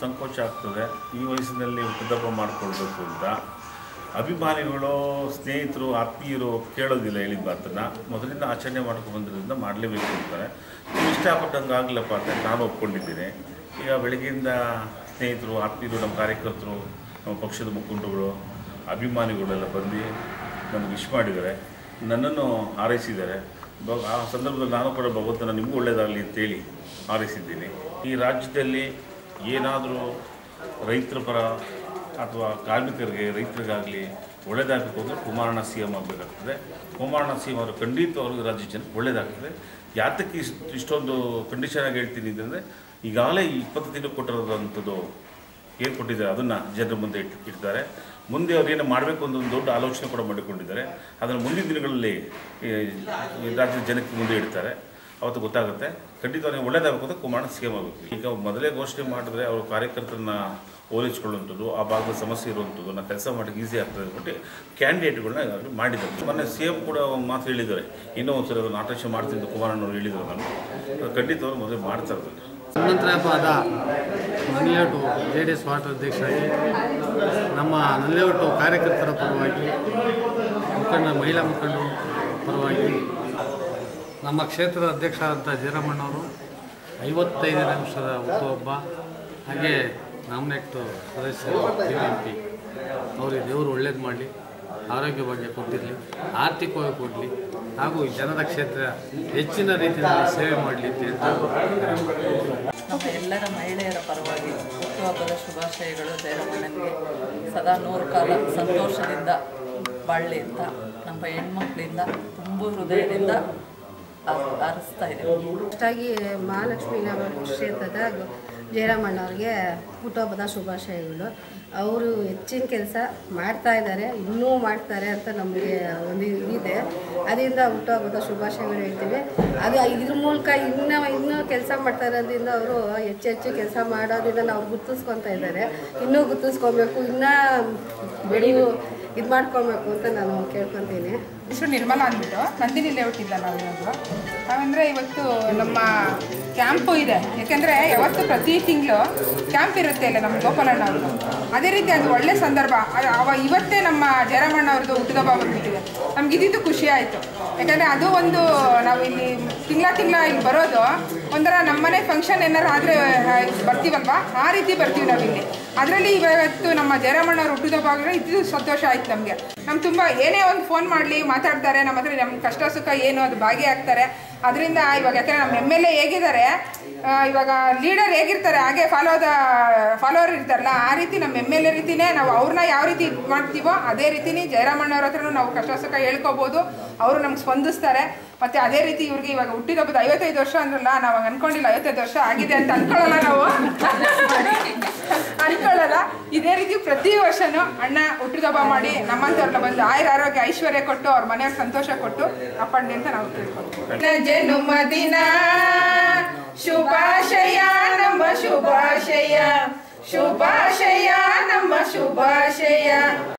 ಸಂಕೋಚ ಆಗ್ತದೆ ಈ ವಯಸ್ಸಿನಲ್ಲಿ ಹುಟ್ಟದಬ್ಬ ಮಾಡಿಕೊಳ್ಬೇಕು ಅಂತ ಅಭಿಮಾನಿಗಳು ಸ್ನೇಹಿತರು ಆತ್ಮೀಯರು ಕೇಳೋದಿಲ್ಲ ಹೇಳಿದ ಮಾತನ್ನು ಮೊದಲಿಂದ ಆಚರಣೆ ಮಾಡ್ಕೊಂಡು ಬಂದಿರೋದ್ರಿಂದ ಮಾಡಲೇಬೇಕು ಅಂತಾರೆ ನೀವು ಇಷ್ಟಪಟ್ಟಂಗೆ ಆಗಲಪ್ಪ ಅಂತ ನಾನು ಒಪ್ಕೊಂಡಿದ್ದೀನಿ ಈಗ ಬೆಳಗ್ಗೆಯಿಂದ ಸ್ನೇಹಿತರು ಆತ್ಮೀಯರು ನಮ್ಮ ಕಾರ್ಯಕರ್ತರು ನಮ್ಮ ಪಕ್ಷದ ಮುಖಂಡರುಗಳು ಅಭಿಮಾನಿಗಳೆಲ್ಲ ಬಂದು ನನಗೆ ವಿಶ್ ಮಾಡಿದ್ದಾರೆ ನನ್ನನ್ನು ಹಾರೈಸಿದ್ದಾರೆ ಬ ಆ ಸಂದರ್ಭದಲ್ಲಿ ನಾನು ಕೂಡ ಭಗವಂತನ ನಿಮಗೂ ಒಳ್ಳೆಯದಾಗಲಿ ಅಂತೇಳಿ ಹಾರೈಸಿದ್ದೀನಿ ಈ ರಾಜ್ಯದಲ್ಲಿ ಏನಾದರೂ ರೈತರ ಪರ ಅಥವಾ ಕಾರ್ಮಿಕರಿಗೆ ರೈತರಿಗಾಗಲಿ ಒಳ್ಳೇದಾಗಬೇಕು ಅಂದರೆ ಕುಮಾರಣ್ಣ ಸಿ ಎಮ್ ಆಗಬೇಕಾಗ್ತದೆ ಕುಮಾರಣ್ಣ ಸಿ ಎಮ್ ಅವರು ಖಂಡಿತವಾಗ್ಲೂ ರಾಜ್ಯ ಜನಕ್ಕೆ ಒಳ್ಳೇದಾಗ್ತದೆ ಯಾತಕ್ಕೆ ಇಷ್ಟು ಇಷ್ಟೊಂದು ಕಂಡೀಷನ್ ಆಗಿ ಹೇಳ್ತೀನಿ ಅಂತಂದರೆ ಈಗಾಗಲೇ ಈ ಇಪ್ಪತ್ತು ತಿಂಗಳು ಕೊಟ್ಟಿರೋದಂಥದ್ದು ಏನು ಕೊಟ್ಟಿದ್ದಾರೆ ಅದನ್ನು ಜನರ ಮುಂದೆ ಇಟ್ ಇಡ್ತಾರೆ ಮುಂದೆ ಅವ್ರು ಏನು ಮಾಡಬೇಕು ಅಂತ ಒಂದು ದೊಡ್ಡ ಆಲೋಚನೆ ಕೂಡ ಮಾಡಿಕೊಂಡಿದ್ದಾರೆ ಅದನ್ನು ಮುಂದಿನ ದಿನಗಳಲ್ಲಿ ಈ ಈ ರಾಜ್ಯದ ಜನಕ್ಕೆ ಮುಂದೆ ಇಡ್ತಾರೆ ಅವತ್ತು ಗೊತ್ತಾಗುತ್ತೆ ಖಂಡಿತವಾಗಿ ಒಳ್ಳೇದಾಗಬೇಕು ಅಂತ ಕುಮಾರಣ್ಣ ಸಿ ಎಮ್ ಆಗಬೇಕು ಈಗ ಮೊದಲೇ ಘೋಷಣೆ ಮಾಡಿದ್ರೆ ಅವರು ಕಾರ್ಯಕರ್ತರನ್ನ ಹೋಲಿಸ್ಕೊಳ್ಳುವಂಥದ್ದು ಆ ಭಾಗದ ಸಮಸ್ಯೆ ಇರುವಂಥದ್ದು ನಾವು ಕೆಲಸ ಮಾಡೋಕ್ಕೆ ಈಸಿ ಆಗ್ತದೆ ಅಂದ್ಬಿಟ್ಟು ಕ್ಯಾಂಡಿಡೇಟ್ಗಳನ್ನ ಈಗಾಗಲೇ ಮಾಡಿದ್ದಾರೆ ಮೊನ್ನೆ ಸಿ ಎಮ್ ಕೂಡ ಒಂದು ಮಾತು ಹೇಳಿದ್ದಾರೆ ಇನ್ನೂ ಒಂದು ಸರಿ ಅದನ್ನು ಆಟೋಕ್ಷ ಮಾಡ್ತೀನಿ ಅಂತ ಕುಮಾರಣ್ಣವ್ರು ಹೇಳಿದ್ರು ನಾನು ಖಂಡಿತವಾಗಿ ಮೊದಲು ಮಾಡ್ತಾರೆ ಅದನ್ನು ಹನುಮಂತರಾಯಪಾದ Nallettu J D S ward ಅಧ್ಯಕ್ಷರಾಗಿ ನಮ್ಮ ನಲ್ಲೇಟು ಕಾರ್ಯಕರ್ತರ ಪರವಾಗಿ ಮುಖಂಡ ಮಹಿಳಾ ಮುಖಂಡರು ಪರವಾಗಿ ನಮ್ಮ ಕ್ಷೇತ್ರದ ಅಧ್ಯಕ್ಷರಾದಂಥ ಜಯರಾಮಣ್ಣವರು ಐವತ್ತೈದನೇ ನಿಮಿಷದ ಹುಟ್ಟುಹಬ್ಬ ಹಾಗೆ ನಾಮಿನೇಟ್ ಸದಸ್ಯರು ಬಿ ಎಂ ಪಿ ಅವರಿಗೆ ದೇವರು ಒಳ್ಳೇದು ಮಾಡಲಿ ಆರೋಗ್ಯ ಬಗ್ಗೆ ಕೊಟ್ಟಿರಲಿ ಆರ್ಥಿಕವಾಗಿ ಕೊಡಲಿ ಹಾಗೂ ಈ ಜನರ ಕ್ಷೇತ್ರ ಹೆಚ್ಚಿನ ರೀತಿಯಲ್ಲಿ ಸೇವೆ ಮಾಡಲಿ ಅಂತ ಹೇಳ್ತಾ ನಮ್ಮ ಎಲ್ಲರ ಮಹಿಳೆಯರ ಪರವಾಗಿ ಹುಟ್ಟುಹಬ್ಬದ ಶುಭಾಶಯಗಳು ಜಯರಮಣ್ಣನಿಗೆ ಸದಾ ನೂರು ಕಾಲ ಸಂತೋಷದಿಂದ ಬಾಳಲಿ ಅಂತ ನಮ್ಮ ಹೆಣ್ಮಕ್ಳಿಂದ ತುಂಬ ಹೃದಯದಿಂದ ಆ- ಹಾರೈಸ್ತಾ ಇದ್ದೇವೆ ಅಷ್ಟಾಗಿ ಮಹಾಲಕ್ಷ್ಮೀ ನಗರ ಕ್ಷೇತ್ರದ ಜಯರಾಮಣ್ಣ ಅವ್ರಿಗೆ ಹುಟ್ಟುಹಬ್ಬದ ಶುಭಾಶಯಗಳು ಅವರು ಹೆಚ್ಚಿನ ಕೆಲಸ ಮಾಡ್ತಾ ಇದ್ದಾರೆ ಇನ್ನೂ ಮಾಡ್ತಾರೆ ಅಂತ ನಮಗೆ ಒಂದು ಇದಿದೆ ಅದರಿಂದ ಹುಟ್ಟುಹಬ್ಬದ ಶುಭಾಶಯಗಳು ಹೇಳ್ತೀವಿ ಅದು ಇದ್ರ ಮೂಲಕ ಇನ್ನೂ ಇನ್ನೂ ಕೆಲಸ ಮಾಡ್ತಾ ಇರೋದ್ರಿಂದ ಅವರು ಹೆಚ್ಚು ಹೆಚ್ಚು ಕೆಲಸ ಮಾಡೋದ್ರಿಂದ ನಾವು ಗುರ್ತಿಸ್ಕೊತಾ ಇದ್ದಾರೆ ಇನ್ನೂ ಗುರ್ತಿಸ್ಕೊಬೇಕು ಇನ್ನೂ ಬೆಳೆಯು ಇದು ಮಾಡ್ಕೊಬೇಕು ಅಂತ ನಾನು ಕೇಳ್ಕೊತೀನಿ ಹೆಸರು ನಿರ್ಮಲಾ ಅಂದ್ಬಿಟ್ಟು ನಂದಿನಿ ಲೇಔಟ್ ಇಲ್ಲ ನಾವಿರೋದು ನಾವಂದರೆ ಇವತ್ತು ನಮ್ಮ ಕ್ಯಾಂಪು ಇದೆ ಯಾಕೆಂದರೆ ಯಾವತ್ತು ಪ್ರತಿ ತಿಂಗಳು ಕ್ಯಾಂಪ್ ಇರುತ್ತೆ ಇಲ್ಲ ನಮ್ಮ ಗೋಪಾಲಣ್ಣ ಅವ್ರದ್ದು ಅದೇ ರೀತಿ ಅದು ಒಳ್ಳೆ ಸಂದರ್ಭ ಅ- ಅವ ಇವತ್ತೇ ನಮ್ಮ ಜಯರಾಮಣ್ಣ ಅವ್ರದ್ದು ಹುಟ್ಟಿದಬ್ಬ ಬಂದ್ಬಿಟ್ಟಿದೆ ನಮ್ಗೆ ಇದ್ದಿದ್ದು ಖುಷಿ ಆಯಿತು ಯಾಕಂದರೆ ಅದು ಒಂದು ನಾವು ಇಲ್ಲಿ ತಿಂಗಳ ತಿಂಗಳ ಇಲ್ಲಿ ಬರೋದು ಒಂಥರ ನಮ್ಮನೆ ಫಂಕ್ಷನ್ ಏನಾರು ಆದರೆ ಬರ್ತೀವಲ್ವಾ ಆ ರೀತಿ ಬರ್ತೀವಿ ನಾವಿಲ್ಲಿ ಅದರಲ್ಲಿ ಇವತ್ತು ನಮ್ಮ ಜಯರಾಮಣ್ಣ ಅವ್ರು ಹುಟ್ಟಿದಬ್ಬ ಆಗಿದ್ರೆ ಇದು ಸಂತೋಷ ಆಯ್ತು ನಮಗೆ ನಮ್ಮ ತುಂಬ ಏನೇ ಒಂದು ಫೋನ್ ಮಾಡಲಿ ಮಾತಾಡ್ತಾರೆ ನಮ್ಮ ಹತ್ರ ನಮ್ಮ ಕಷ್ಟ ಸುಖ ಏನು ಅದು ಭಾಗಿಯಾಗ್ತಾರೆ ಅದರಿಂದ ಇವಾಗ ಯಾಕಂದರೆ ನಮ್ಮ ಎಮ್ ಎಲ್ ಎ ಹೇಗಿದ್ದಾರೆ ಆ, ಇವಾಗ ಲೀಡರ್ ಹೇಗಿರ್ತಾರೆ ಹಾಗೆ ಫಾಲೋದ ಫಾಲೋವರ್ ಇರ್ತಾರಲ್ಲ ಆ ರೀತಿ ನಮ್ಮ ಎಮ್ ಎಲ್ ಎ ರೀತಿನೇ ನಾವು ಅವ್ರನ್ನ ಯಾವ ರೀತಿ ಇದ್ ಮಾಡ್ತೀವೋ ಅದೇ ರೀತಿನೇ ಜಯರಾಮಣ್ಣವ್ರ ಹತ್ರನೂ ನಾವು ಕಷ್ಟ ಸುಖ ಹೇಳ್ಕೊಬೋದು ಅವರು ನಮ್ಗೆ ಸ್ಪಂದಿಸ್ತಾರೆ ಮತ್ತು ಅದೇ ರೀತಿ ಇವ್ರಿಗೆ ಇವಾಗ ಹುಟ್ಟಿದಬ್ಬದ ಐವತ್ತೈದು ವರ್ಷ ಅಂದ್ರಲ್ಲ ನಾವು ಹಂಗೆ ಅನ್ಕೊಂಡಿಲ್ಲ ಐವತ್ತೈದು ವರ್ಷ ಆಗಿದೆ ಅಂತ ಅನ್ಕೊಳ್ಳಲ್ಲ ನಾವು ಅನ್ಕೊಳ್ಳಲ್ಲ ಇದೇ ರೀತಿ ಪ್ರತಿ ವರ್ಷನೂ ಅಣ್ಣ ಹುಟ್ಟಿದಬ್ಬ ಮಾಡಿ ನಮ್ಮಂಥವ್ರೆಲ್ಲ ಬಂದು ಆಯುರ ಆರೋಗ್ಯ ಐಶ್ವರ್ಯ ಕೊಟ್ಟು ಅವ್ರ ಮನೆಯವ್ರಿಗೆ ಸಂತೋಷ ಕೊಟ್ಟು ಅಪ್ಪಣ್ಣಿ ಅಂತ ನಾವು ತಿಳ್ಕೊಳ್ತೀವಿ ಜನ್ಮ ದಿನ ಶುಭಾಶಯ ನಮ್ಮ ಶುಭಾಶಯ ಶುಭಾಶಯ ನಮ್ಮ ಶುಭಾಶಯ